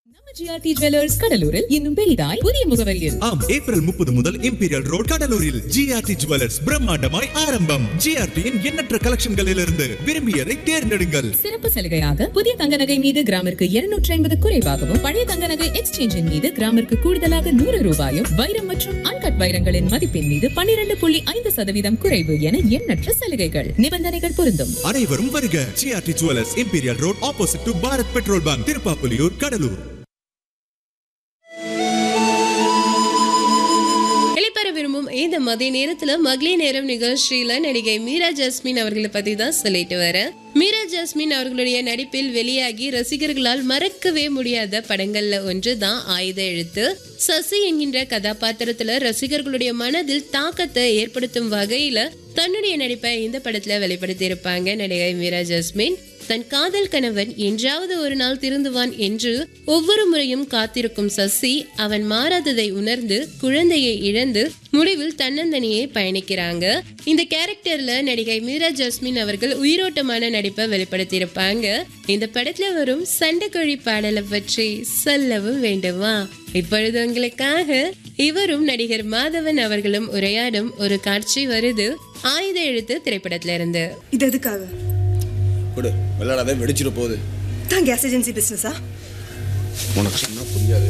நம்ம GRT jewellers கடலூரில் இன்னும் பெரிதாய் புதிய முகவரியில் ஆம் ஏப்ரல் முப்பது முதல் இம்பீரியல் ரோட் கடலூரில் ஜிஆர்டி ஜுவல்லர்ஸ் பிரம்மாண்டமாய் ஆரம்பம் ஜிஆர்டியின் எண்ணற்ற கலெக்ஷன்களிலிருந்து விரும்பியதை தேர்ந்தெடுங்கள் சிறப்பு சலுகையாக புதிய தங்க நகை மீது கிராமிற்கு இருநூற்றி ஐம்பது குறைவாகவும் பழைய தங்க நகை எக்ஸ்சேஞ்சின் மீது கிராமிற்கு கூடுதலாக நூறு ரூபாயும் வைரம் மற்றும் அன்கட் வைரங்களின் மதிப்பின் மீது பன்னிரண்டு புள்ளி ஐந்து சதவீதம் குறைவு என எண்ணற்ற சலுகைகள் நிபந்தனைகள் பொருந்தும் அனைவரும் வருக GRT jewellers imperial road opposite to Bharat petrol bunk Tiruppapuliyur Cuddalore வெளிப்பெற விரும்பும் இந்த மதிய நேரத்துல மகளிர் நேரம் நிகழ்ச்சியில நடிகை மீரா ஜாஸ்மின் அவர்களை பத்தி தான் சொல்லிட்டு வரேன் மீரா ஜாஸ்மின் அவர்களுடைய நடிப்பில் வெளியாகி ரசிகர்களால் மறக்கவே முடியாத படங்கள்ல ஒன்று தான் ஆயுத எழுத்து சசி என்கின்ற கதாபாத்திரத்துல ரசிகர்களுடைய மனதில் தாக்கத்தை ஏற்படுத்தும் வகையில தன்னுடைய நடிப்பை இந்த படத்துல வெளிப்படுத்தி இருப்பாங்க நடிகை மீரா ஜாஸ்மின் தன் காதல் கணவன் என்றாவது ஒரு நாள் திருந்துவான் என்று ஒவ்வொரு முறையும் காத்திருக்கும் சசி அவன் மாறாததை உணர்ந்து குழந்தையை இழந்து முடிவில் தன்னந்தனியே பயணிக்கிறாங்க இந்த கேரக்டர்ல நடிகை மீரா ஜாஸ்மின் அவர்கள் உயிரோட்டமான நடிப்பை வெளிப்படுத்தியிருப்பாங்க இந்த படத்துல வரும் சண்டைக்கோழி பாடலை பற்றி சொல்லவும் வேண்டுமா இப்பொழுது உங்களுக்காக இவரும் நடிகர் மாதவன் அவர்களும் உரையாடும் ஒரு காட்சி வருது ஆயுத எழுத்து திரைப்படத்துல இருந்து இது எதுக்காக விடு விளையாடாத வெடிச்சிட போகுது தான் கேஸ் ஏஜென்சி பிஸ்னஸா உனக்கு சொன்னா புரியாது